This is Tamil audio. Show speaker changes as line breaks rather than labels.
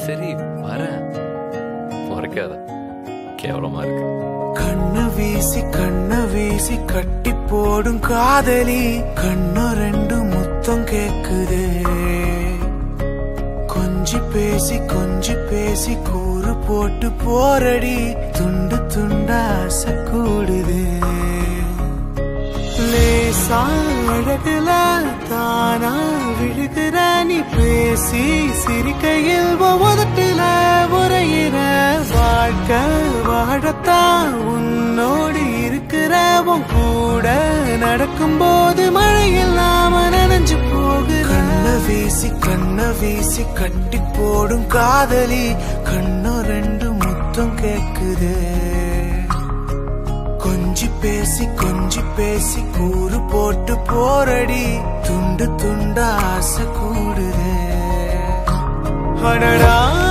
சரி வரேன் முறைக்காத கேவலமா இருக்கு
கண்ணு வீசி கண்ண வீசி கட்டி போடும் காதலி கண்ணு ரெண்டு முத்தம் கேக்குதே கொஞ்சி பேசி கொஞ்சி பேசி கூறு போட்டு போரடி துண்டு துண்டா ஆசை கூடுது லேசா அழகுல தானா விழுகிற நீ பேசி சிரிக்கையில் ஒவ்வொருட்டில உரையிற வாழ்க்கை வாழத்தான் உன்னோடு இருக்கிற உன் கூட நடக்கும்போது மழை இல்லாம நனைஞ்சு போகுற கண்ண வீசி கண்ண வீசி கட்டி போடும் காதலி கண்ணு ரெண்டு முத்தம் கேக்குதே கொஞ்சி பேசி கொஞ்சி பேசி கூறு போட்டு போரடி துண்டு துண்டா ஆசை கூடுதே அடடா